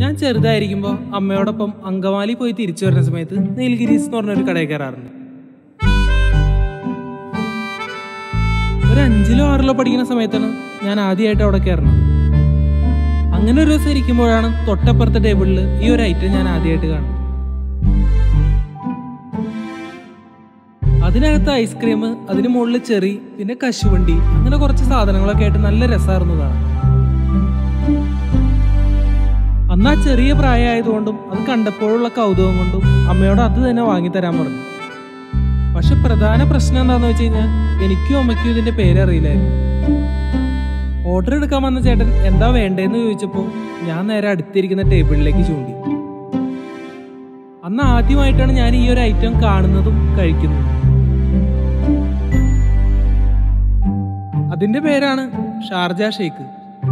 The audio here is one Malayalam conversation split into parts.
ഞാൻ ചെറുതായിരിക്കുമ്പോൾ അമ്മയോടൊപ്പം അങ്കമാലി പോയി തിരിച്ചു വരുന്ന സമയത്ത് നീൽഗിരീസ് എന്ന് പറഞ്ഞൊരു കടയിൽ കയറാറുണ്ട് ഒരു അഞ്ചിലോ ആറിലോ പഠിക്കുന്ന സമയത്താണ് ഞാൻ ആദ്യമായിട്ട് അവിടെ കയറണം അങ്ങനെ ഒരു ദിവസം ഇരിക്കുമ്പോഴാണ് തൊട്ടപ്പുറത്തെ ടേബിളിൽ ഈ ഒരു ഐറ്റം ഞാൻ ആദ്യമായിട്ട് കാണുന്നത് അതിനകത്ത് ഐസ്ക്രീം അതിന് മുകളിൽ ചെറി പിന്നെ കശുവണ്ടി അങ്ങനെ കുറച്ച് സാധനങ്ങളൊക്കെ ആയിട്ട് നല്ല രസമായിരുന്നു കാണാൻ അന്ന് ആ ചെറിയ പ്രായമായതുകൊണ്ടും അത് കണ്ടപ്പോഴുള്ള കൗതുകം കൊണ്ടും അമ്മയോട് അത് തന്നെ വാങ്ങിത്തരാൻ പറഞ്ഞു പക്ഷെ പ്രധാന പ്രശ്നം എന്താന്ന് വെച്ച് കഴിഞ്ഞാൽ എനിക്കും അമ്മയ്ക്കും ഇതിന്റെ പേരറിയില്ലായിരുന്നു ഓർഡർ എടുക്കാൻ വന്ന ചേട്ടൻ എന്താ വേണ്ടേന്ന് ചോദിച്ചപ്പോൾ ഞാൻ നേരെ അടുത്തിരിക്കുന്ന ടേബിളിലേക്ക് ചൂണ്ടി അന്ന് ആദ്യമായിട്ടാണ് ഞാൻ ഈ ഒരു ഐറ്റം കാണുന്നതും കഴിക്കുന്നതും അതിന്റെ പേരാണ് ഷാർജ ഷേക്ക്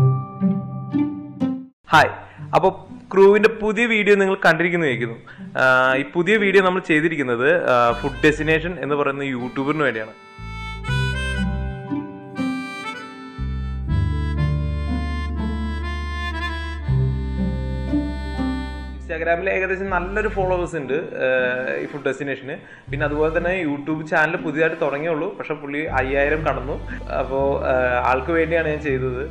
ഹായ് അപ്പോൾ ക്രൂവിന്റെ പുതിയ വീഡിയോ നിങ്ങൾ കണ്ടിരിക്കുന്നു ചോദിക്കുന്നു ഈ പുതിയ വീഡിയോ നമ്മൾ ചെയ്തിരിക്കുന്നത് ഫുഡ് ഡെസ്റ്റിനേഷൻ എന്ന് പറയുന്ന യൂട്യൂബറിന് വേണ്ടിയാണ് ഇൻസ്റ്റാഗ്രാമിൽ ഏകദേശം നല്ലൊരു ഫോളോവേഴ്സ് ഉണ്ട് ആഹ് ഈ ഫുഡ് ഡെസ്റ്റിനേഷന് പിന്നെ അതുപോലെ തന്നെ യൂട്യൂബ് ചാനൽ പുതിയതായിട്ട് തുടങ്ങിയുള്ളൂ പക്ഷെ പുള്ളി അയ്യായിരം കടന്നു അപ്പോൾ ആൾക്ക് വേണ്ടിയാണ് ഞാൻ ചെയ്തത്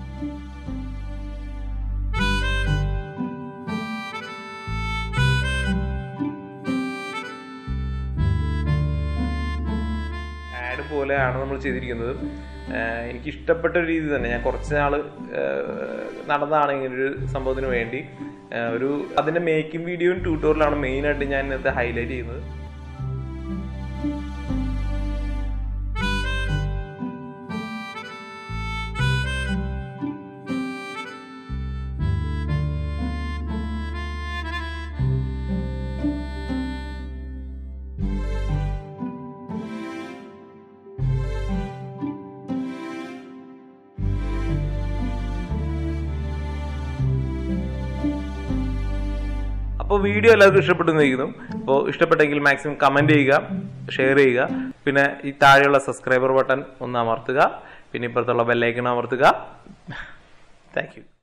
ആഡ് പോലെയാണ് നമ്മൾ ചെയ്തിരിക്കുന്നത് ആഹ് എനിക്ക് ഇഷ്ടപ്പെട്ട ഒരു രീതി തന്നെ ഞാൻ കുറച്ച് നാൾ നടന്നതാണ് ഇങ്ങനൊരു സംഭവത്തിന് വേണ്ടി ആഹ് ഒരു അതിൻ്റെ മേക്കിംഗ് വീഡിയോയും ട്യൂട്ടോറിയലാണ് മെയിനായിട്ട് ഞാൻ ഇന്നത്തെ ഹൈലൈറ്റ് ചെയ്യുന്നത് അപ്പോൾ വീഡിയോ എല്ലാവർക്കും ഇഷ്ടപ്പെട്ടു എന്ന് അപ്പോൾ ഇഷ്ടപ്പെട്ടെങ്കിൽ മാക്സിമം കമൻറ്റ് ചെയ്യുക ഷെയർ ചെയ്യുക പിന്നെ ഈ താഴെയുള്ള സബ്സ്ക്രൈബർ ബട്ടൺ ഒന്ന് അമർത്തുക പിന്നെ ഇപ്പുറത്തുള്ള ബെല്ലൈക്കൺ അമർത്തുക താങ്ക് യു